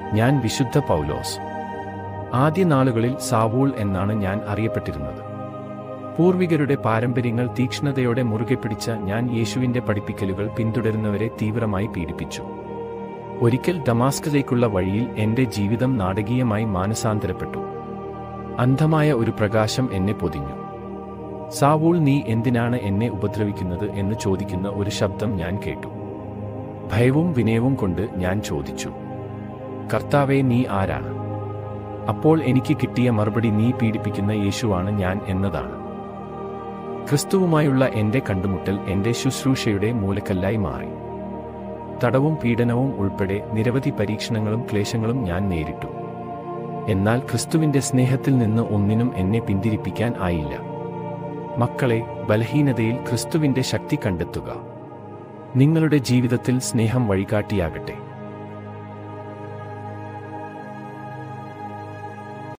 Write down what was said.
ഞാൻ വിശുദ്ധ പൗലോസ് ആദ്യ നാളുകളിൽ സാവൂൾ എന്നാണ് ഞാൻ അറിയപ്പെട്ടിരുന്നത് പൂർവികരുടെ പാരമ്പര്യങ്ങൾ തീക്ഷ്ണതയോടെ മുറുകെ പിടിച്ച ഞാൻ യേശുവിന്റെ പഠിപ്പിക്കലുകൾ പിന്തുടരുന്നവരെ തീവ്രമായി പീഡിപ്പിച്ചു ഒരിക്കൽ ഡമാസ്കിലേക്കുള്ള വഴിയിൽ എന്റെ ജീവിതം നാടകീയമായി മാനസാന്തരപ്പെട്ടു അന്ധമായ ഒരു പ്രകാശം എന്നെ പൊതിഞ്ഞു സാവൂൾ നീ എന്തിനാണ് എന്നെ ഉപദ്രവിക്കുന്നത് എന്ന് ചോദിക്കുന്ന ഒരു ശബ്ദം ഞാൻ കേട്ടു ഭയവും വിനയവും കൊണ്ട് ഞാൻ ചോദിച്ചു കർത്താവെ നീ ആരാണ് അപ്പോൾ എനിക്ക് കിട്ടിയ മറുപടി നീ പീഡിപ്പിക്കുന്ന യേശുവാണ് ഞാൻ എന്നതാണ് ക്രിസ്തുവുമായുള്ള എന്റെ കണ്ടുമുട്ടൽ എന്റെ ശുശ്രൂഷയുടെ മൂലക്കല്ലായി മാറി തടവും പീഡനവും ഉൾപ്പെടെ നിരവധി പരീക്ഷണങ്ങളും ക്ലേശങ്ങളും ഞാൻ നേരിട്ടു എന്നാൽ ക്രിസ്തുവിന്റെ സ്നേഹത്തിൽ നിന്ന് ഒന്നിനും എന്നെ പിന്തിരിപ്പിക്കാൻ ആയില്ല മക്കളെ ബലഹീനതയിൽ ക്രിസ്തുവിന്റെ ശക്തി കണ്ടെത്തുക നിങ്ങളുടെ ജീവിതത്തിൽ സ്നേഹം വഴികാട്ടിയാകട്ടെ